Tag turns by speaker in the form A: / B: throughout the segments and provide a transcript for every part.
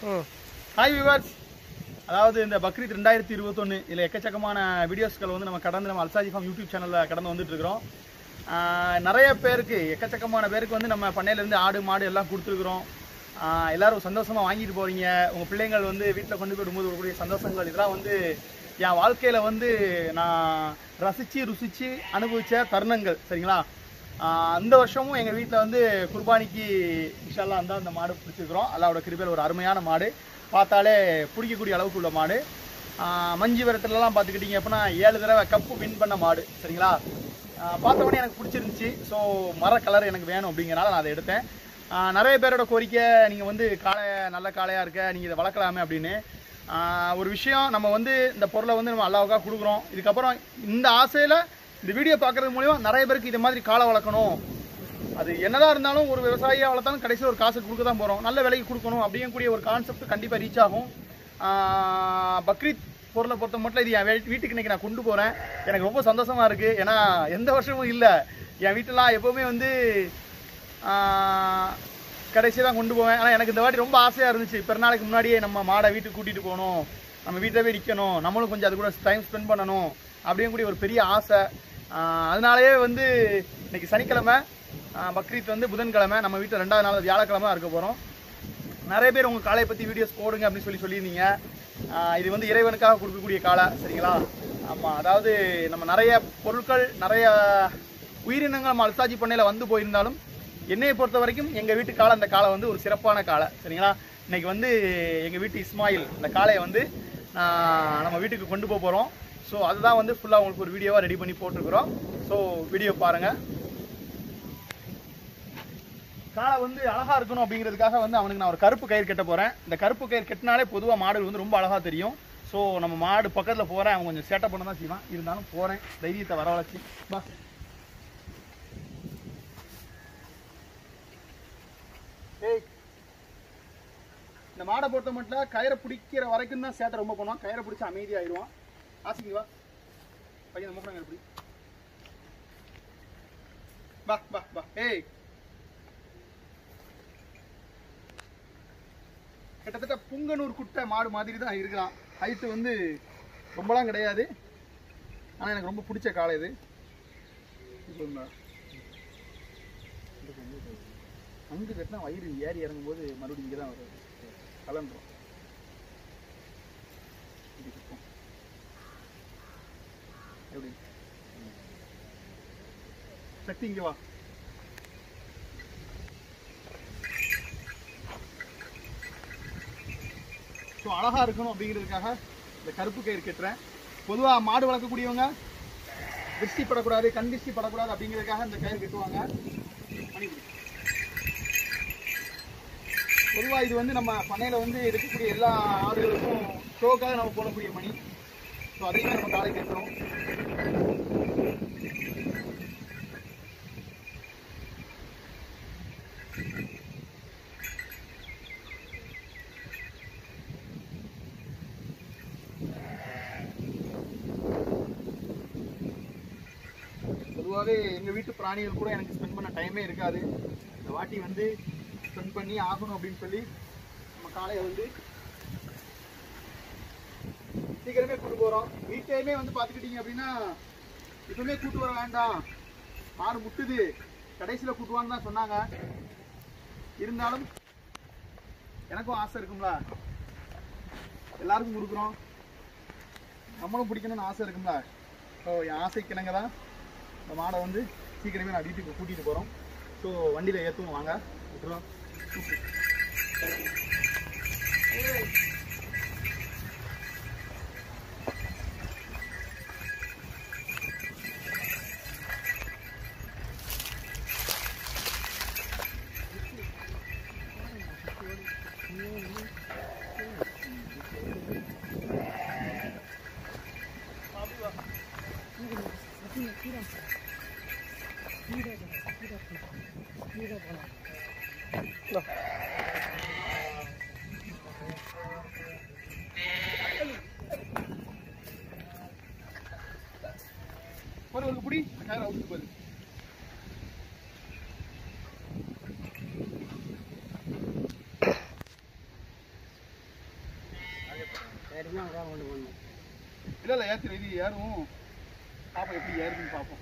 A: Hi viewers அதாவது இந்த பக்ரீத் ரெண்டாயிரத்தி இருபத்தொன்று இதில் எக்கச்சக்கமான வீடியோஸ்கள் வந்து நம்ம கடந்து நம்ம அல்சாஜி ஃபார்ம் யூடியூப் சேனலில் கடந்து வந்துட்டு இருக்கிறோம் ஆஹ் நிறைய பேருக்கு எக்கச்சக்கமான பேருக்கு வந்து நம்ம பண்ணையிலேருந்து ஆடு மாடு எல்லாம் கொடுத்துருக்குறோம் ஆஹ் எல்லாரும் சந்தோஷமாக வாங்கிட்டு போகிறீங்க உங்கள் பிள்ளைங்கள் வந்து வீட்டில் கொண்டு போயிடும்போது வரக்கூடிய சந்தோஷங்கள் இதெல்லாம் வந்து என் வாழ்க்கையில் வந்து நான் ரசித்து ருசித்து அனுபவித்த தருணங்கள் சரிங்களா ஆஹ் அந்த வருஷமும் எங்கள் வீட்டில் வந்து குர்பானிக்கு இன்ஷால்லா அந்த அந்த மாடு பிடிச்சிருக்கிறோம் அல்லாவோட கிருபையில் ஒரு அருமையான மாடு பார்த்தாலே பிடிக்கக்கூடிய அளவுக்கு உள்ள மாடு ஆஹ் மஞ்சு விரட்டுலலாம் பார்த்துக்கிட்டிங்க அப்படின்னா ஏழு தடவை கப்பு வின் பண்ண மாடு சரிங்களா ஆஹ் பார்த்த உடனே எனக்கு பிடிச்சிருந்துச்சு ஸோ மர கலர் எனக்கு வேணும் அப்படிங்கிறனால நான் அதை எடுத்தேன் ஆஹ் நிறைய பேரோட கோரிக்கை நீங்கள் வந்து காளை நல்ல காளையாக இருக்க நீங்கள் இதை வளர்க்கலாமே அப்படின்னு ஆஹ் ஒரு விஷயம் நம்ம வந்து இந்த பொருளை வந்து நம்ம அல்லாவுக்காக கொடுக்குறோம் இதுக்கப்புறம் இந்த ஆசையில் இந்த வீடியோ பார்க்கறது மூலியமா நிறைய பேருக்கு இது மாதிரி காளை வளர்க்கணும் அது என்னதான் இருந்தாலும் ஒரு விவசாயியாக வளர்த்தாலும் கடைசியில் ஒரு காசு கொடுக்க தான் போகிறோம் நல்ல விலைக்கு கொடுக்கணும் அப்படிங்கக்கூடிய ஒரு கான்செப்ட் கண்டிப்பாக ரீச் ஆகும் ஆஹ் பக்ரீத் பொருளை பொறுத்த மட்டும் இது என் வீ- வீட்டுக்கு இன்னைக்கு நான் கொண்டு போகிறேன் எனக்கு ரொம்ப சந்தோஷமா இருக்கு ஏன்னா எந்த வருஷமும் இல்லை என் வீட்டிலாம் எப்போவுமே வந்து கடைசி தான் கொண்டு போவேன் ஆனால் எனக்கு இந்த வாட்டி ரொம்ப ஆசையாக இருந்துச்சு பிறநாளைக்கு முன்னாடியே நம்ம மாடை வீட்டுக்கு கூட்டிகிட்டு போகணும் நம்ம வீட்டில் போய் நிற்கணும் நம்மளும் கொஞ்சம் அது கூட டைம் ஸ்பெண்ட் பண்ணணும் அப்படிங்கக்கூடிய ஒரு பெரிய ஆசை ஆஹ் அதனாலயே வந்து இன்னைக்கு சனிக்கிழமை ஆஹ் பக்ரீத் வந்து புதன்கிழமை நம்ம வீட்டில் ரெண்டாவது நாள் வியாழக்கிழமை தான் இருக்க போகிறோம் நிறைய பேர் உங்கள் காளையை பற்றி வீடியோஸ் போடுங்க அப்படின்னு சொல்லி சொல்லியிருந்தீங்க ஆஹ் இது வந்து இறைவனுக்காக கொடுக்கக்கூடிய காளை சரிங்களா ஆமாம் அதாவது நம்ம நிறைய பொருட்கள் நிறைய உயிரினங்கள் நம்ம அல்சாஜி பண்ணையில் வந்து போயிருந்தாலும் என்னையை பொறுத்த வரைக்கும் எங்கள் வீட்டு காளை அந்த காளை வந்து ஒரு சிறப்பான காளை சரிங்களா இன்னைக்கு வந்து எங்கள் வீட்டு இஸ்மாயில் இந்த காளையை வந்து ஆஹ் நம்ம வீட்டுக்கு கொண்டு போக போகிறோம் ஸோ அதுதான் வந்து ஃபுல்லாக உங்களுக்கு ஒரு வீடியோவாக ரெடி பண்ணி போட்டிருக்கிறோம் ஸோ வீடியோ பாருங்கள் காளை வந்து அழகா இருக்கணும் அப்படிங்கிறதுக்காக வந்து அவனுக்கு நான் ஒரு கருப்பு கயிறு கட்ட போறேன் இந்த கருப்பு கயிறு கட்டினாலே பொதுவாக மாடுகள் வந்து ரொம்ப அழகா தெரியும் ஸோ நம்ம மாடு பக்கத்தில் போறேன் அவன் கொஞ்சம் சேட்டை பண்ண தான் செய்வான் இருந்தாலும் போறேன் தைரியத்தை வரவழைச்சி பா ஏய் இந்த மாடை பொறுத்த மட்டும் கயிறை பிடிக்கிற வரைக்கும் தான் சேட்டை ரொம்ப பண்ணுவான் கயிறை பிடிச்சி அமைதியாயிருவான் ஆசிக்கு வா பையன் இந்த மூக்கணங்க எப்படி வா வா வா ஏய் கிட்டத்தட்ட புங்கனூர் குட்டை மாடு மாதிரி தான் இருக்கலாம் ஹைட்டு வந்து ரொம்பலாம் கிடையாது ஆனால் எனக்கு ரொம்ப பிடிச்ச காளை இது இது ஒண்ணு. அங்கு கட்டினா வயிறு ஏறி இறங்கும்போது மறுபடியும் இங்கே தான் வரும் கலண்டுரும் இப்படி சுத்தும். எப்படி சக்தி இங்கே வா ஸோ அழகா இருக்கணும் அப்படிங்கிறதுக்காக இந்த கருப்பு கயிறு கட்டுறேன் பொதுவாக மாடு வளர்க்கக்கூடியவங்க திருஷ்டி படக்கூடாது கண் திருஷ்டி படக்கூடாது அப்படிங்கிறதுக்காக இந்த கயிறு கட்டுவாங்க மணி பிடி. பொதுவா இது வந்து நம்ம பண்ணையில வந்து இருக்கக்கூடிய எல்லா ஆடுகளுக்கும் ஷோக்காக நம்ம போடக்கூடிய மணி ஸோ அதையுமே நம்ம காலை கட்டுறோம் பொதுவாகவே எங்கள் வீட்டு பிராணிகள் கூட எனக்கு ஸ்பெண்ட் பண்ண டைமே இருக்காது இந்த வாட்டி வந்து ஸ்பெண்ட் பண்ணி ஆகணும் அப்படின்னு சொல்லி நம்ம காலையை வந்து சீக்கிரமே கூட்டு போகிறோம் வீட்டையுமே வந்து பார்த்துக்கிட்டீங்க அப்படின்னா இப்பவுமே கூட்டு வர வேண்டாம் மாடு முட்டுது கடைசியில் கூட்டுவான்னு தான் சொன்னாங்க இருந்தாலும் எனக்கும் ஆசை இருக்கும்ல எல்லாருக்கும் கொடுக்குறோம் நம்மளும் பிடிக்கணும்னு ஆசை இருக்கும்ல ஸோ என் ஆசைக்கு இணங்க தான் இந்த மாடை வந்து சீக்கிரமே நான் வீட்டுக்கு கூட்டிகிட்டு போகிறோம் ஸோ வண்டியில் ஏற்றுவோம் வாங்க விட்டுருவோம் ஒரு ஒரு புடி கயிறு அவுத்து போகுது
B: ஏறினா அங்கே கொண்டு போகணும்
A: இல்லை இல்லை ஏற்றி இது ஏறும் பார்ப்போம் எப்படி ஏறுதுன்னு பார்ப்போம்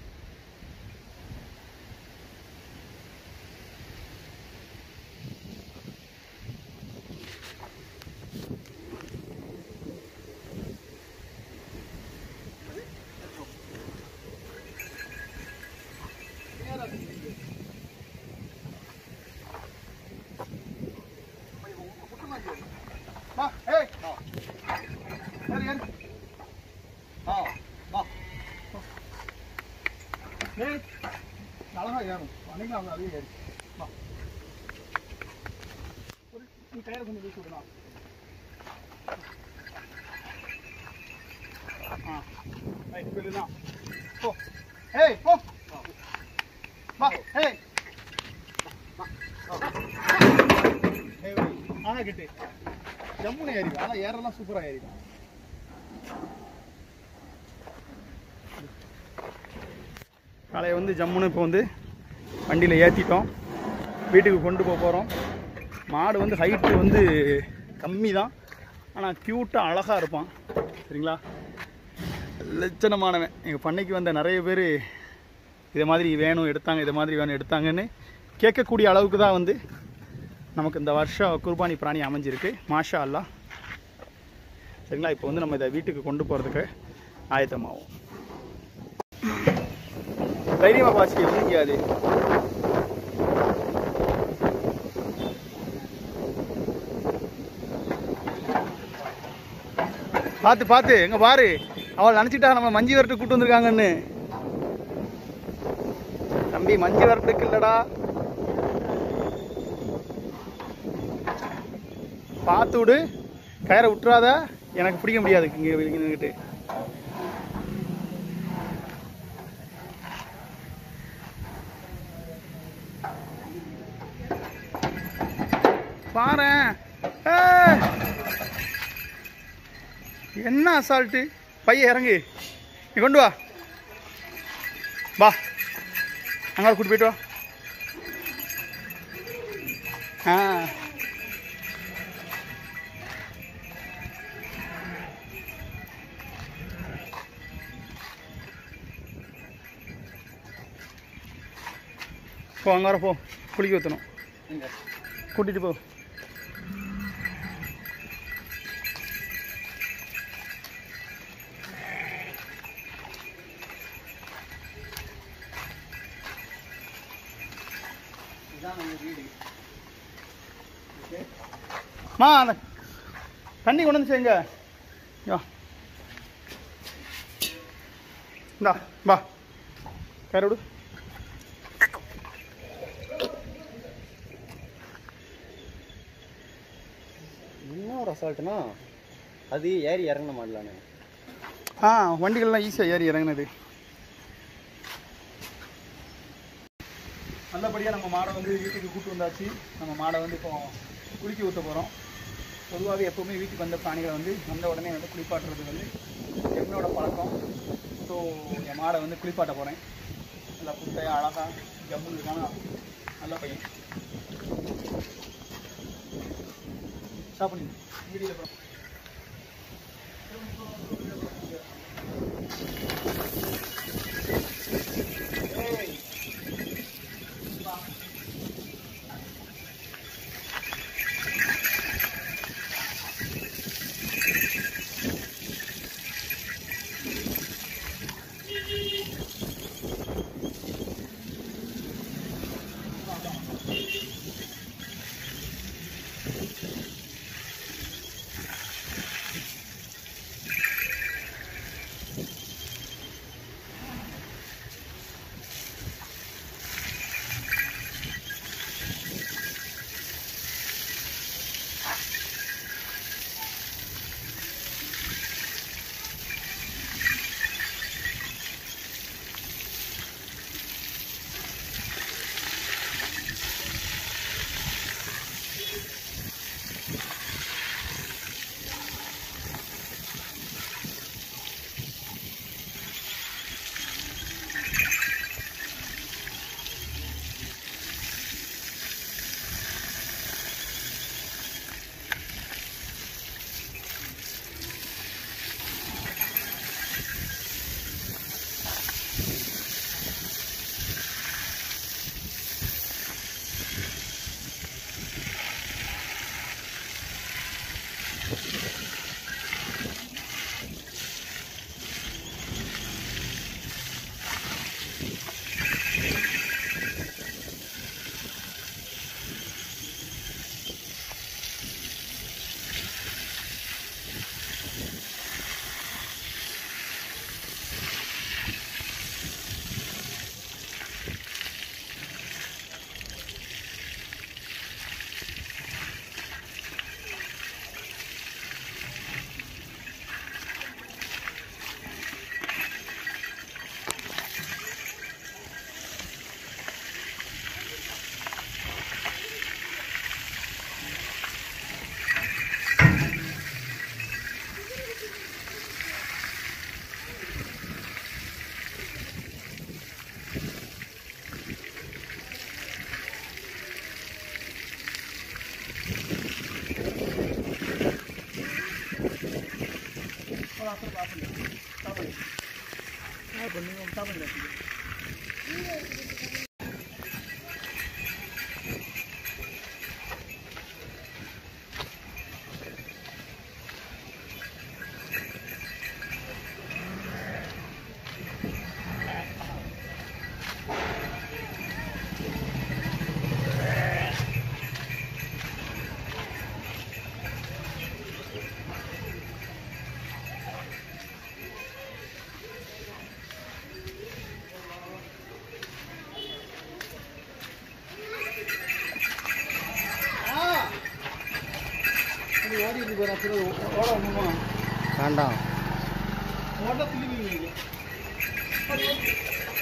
A: வா ஏய் ஏறு ஏறு ஆ வா ஏய் அழகா ஏறும் அன்னைக்கு அவங்க அதே ஏறி வா ஒரு நீ கயிறை கொஞ்சம் வீசி விடலாம் ஆ ரைட் வெளிலாம் போ ஏய் போ வா ஏய் ஏய் ஆனா கிட்டு ஜம்முன்னு ஏறி ஆனா ஏறலாம் சூப்பரா ஏறி காலையை வந்து ஜம்முன்னு இப்போ வந்து வண்டியில் ஏற்றிட்டோம் வீட்டுக்கு கொண்டு போக போகிறோம் மாடு வந்து ஹைட்டு வந்து கம்மி தான் ஆனால் க்யூட்டாக அழகாக இருப்பான் சரிங்களா லட்சணமானவன் எங்கள் பண்ணைக்கு வந்த நிறைய பேர் இதை மாதிரி வேணும் எடுத்தாங்க இதை மாதிரி வேணும் எடுத்தாங்கன்னு கேட்கக்கூடிய அளவுக்கு தான் வந்து நமக்கு இந்த வருஷம் குர்பானி பிராணி அமைஞ்சிருக்கு மாஷா அல்லாஹ் சரிங்களா இப்போ வந்து நம்ம இதை வீட்டுக்கு கொண்டு போகிறதுக்கு ஆயத்தமாகும் தைரியமாக பாசி எப்படிங்க அது பார்த்து பார்த்து எங்க பாரு அவள் நினச்சிட்டா நம்ம மஞ்சி வரட்டு கூட்டு வந்திருக்காங்கன்னு தம்பி மஞ்சி வரட்டுக்கு இல்லடா பார்த்து விடு கயிறை விட்டுறாத எனக்கு பிடிக்க முடியாது இங்கே நின்றுக்கிட்டு பாரேன் ஏய். என்ன அசால்ட்டு பைய இறங்கு நீ கொண்டு வா வா அங்கே கூட்டு போயிட்டு வா ஆ போ அங்கே வர போ குளிக்க ஊற்றணும் கூட்டிகிட்டு போ
B: இதுதான் நம்ம வீடு
A: மா அந்த தண்ணி கொண்டு வந்து செய்யுங்க யா இந்தா வா கயிறு விடு
B: என்ன ஒரு அசால்ட்டுனா அது ஏறி இறங்கின மாடலானே
A: ஆ வண்டிகள்லாம் ஈஸியாக ஏறி இறங்குனது நல்லபடியாக நம்ம மாடை வந்து வீட்டுக்கு கூட்டு வந்தாச்சு நம்ம மாடை வந்து இப்போ குளிக்க ஊற்ற போகிறோம் பொதுவாகவே எப்போவுமே வீட்டுக்கு வந்த பிராணிகளை வந்து வந்த உடனே வந்து குளிப்பாட்டுறது வந்து என்னோட பழக்கம் ஸோ என் மாடை வந்து குளிப்பாட்ட போகிறேன் நல்லா குட்டையாக அழகாக ஜம்மு இருக்கான நல்ல பையன் சாப்பிடுங்க வீடியோவில் ஓடி இருக்கு பாரு அப்புறம் ஓட ஒண்ணுமா
B: வேண்டாம்
A: ஓட்ட துள்ளி